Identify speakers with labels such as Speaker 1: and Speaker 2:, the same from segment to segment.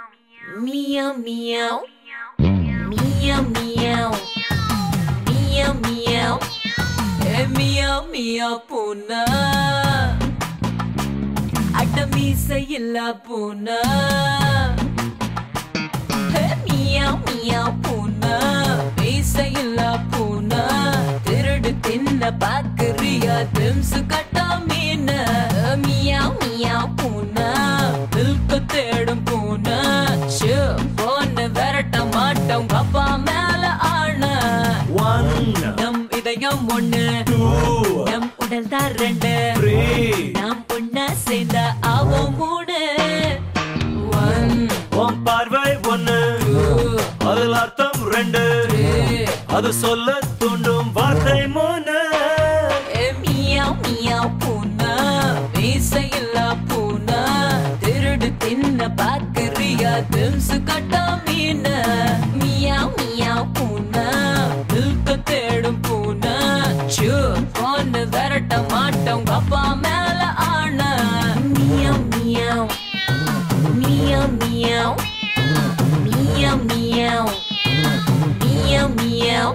Speaker 1: Meow meow. Meow meow. Meow meow. ஏ மியா மியா பூனா அட மீசை இல்லா பூனா ஏ மியா மியா பூனா மீசை இல்லா பூனா திருடு தின்ன பாக்குறியா திம்சு கட்டா மீன மியா மியா பூனா தில்கு தேடும் பூனா ஷூ போன்னு விரட்ட மாட்டோம் அப்பா மேல ஆன
Speaker 2: One,
Speaker 1: நம் இதயம் ஒண்ணு
Speaker 2: two,
Speaker 1: நம் உடல் தான் ரெண்டு
Speaker 2: three.
Speaker 1: நாம் பொண்ணா சேர்ந்த ஆவோம் மூணு ஒன்
Speaker 2: உன் பார்வை ஒண்ணு அதில் அர்த்தம் ரெண்டு அது சொல்ல தூண்டும் வார்த்தை மூணு
Speaker 1: மியாவ் மியாவ் பூனா மீசையில்லா பூனா திருடு தின்ன பாக்குறியா திம்சு கட்டா மீன மியாவ் மியாவ் பூனா தில்க தேடும் பூனா சூ பொண்ணு விரட்ட மாட்டோம் அப்பா மேல ஆன meow meow meow meow meow meow meow meow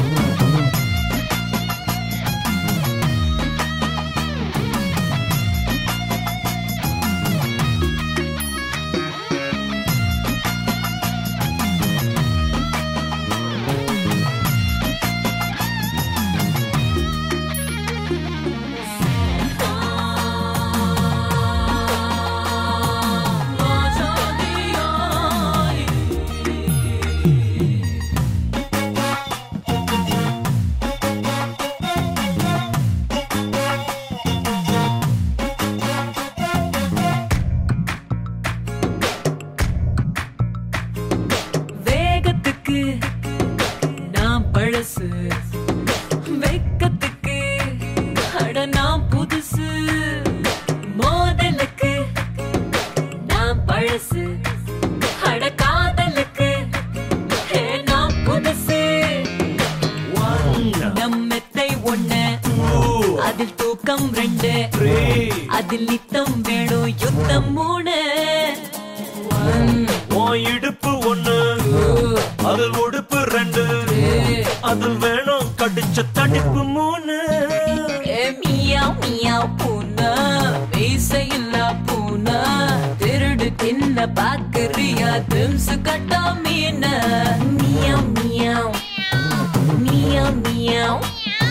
Speaker 1: வேகத்துக்கு நான் பழசு வெக்கத்துக்கு அட நான் புதுசு மோதலுக்கு நான் பழசு அட காதலுக்கு ஹே, நான் புதுசு
Speaker 2: One,
Speaker 1: நம்மத்தை ஒண்ணு
Speaker 2: two,
Speaker 1: அதில் தூக்கம் ரெண்டு
Speaker 2: three.
Speaker 1: அதில் நித்தம் வேணும் யுத்தம் மூணு One,
Speaker 2: உன் இடுப்பு ஒண்ணு அதில் உடுப்பு ரெண்டு அதில் வேணும் கடிச்ச தடிப்பு மூணு
Speaker 1: ஏ மியாவ் மியாவ் பூனா மீசையில்லா பூனா திருடு தின்ன பாக்குறியா திம்சு கட்டா மீன மியாவ் மியாவ் மியாவ் மியாவ்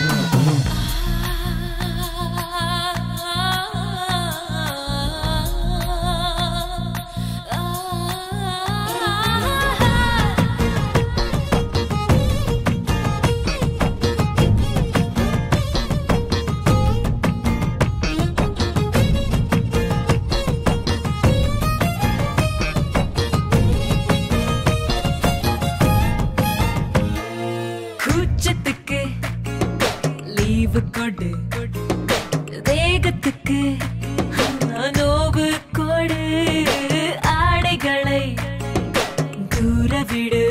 Speaker 1: கூச்சத்துக்கு லீவு கொடு வேகத்துக்கு நோவு கொடு ஆடைகளை தூர விடு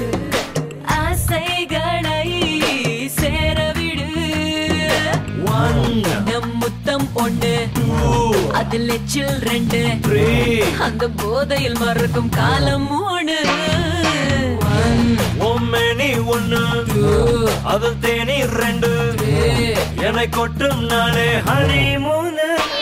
Speaker 1: ஆசைகளை சேர விடு
Speaker 2: One,
Speaker 1: நம் முத்தம் ஒண்ணு
Speaker 2: two,
Speaker 1: அதில் எச்சில் ரெண்டு
Speaker 2: three.
Speaker 1: அந்த போதையில் மறக்கும் காலம் மூணு One,
Speaker 2: உன் மேனி ஒண்ணு
Speaker 1: two,
Speaker 2: அதில் தேனி ரெண்டு
Speaker 1: three.
Speaker 2: என்னை கொட்டும் நாளே ஹனி மூணு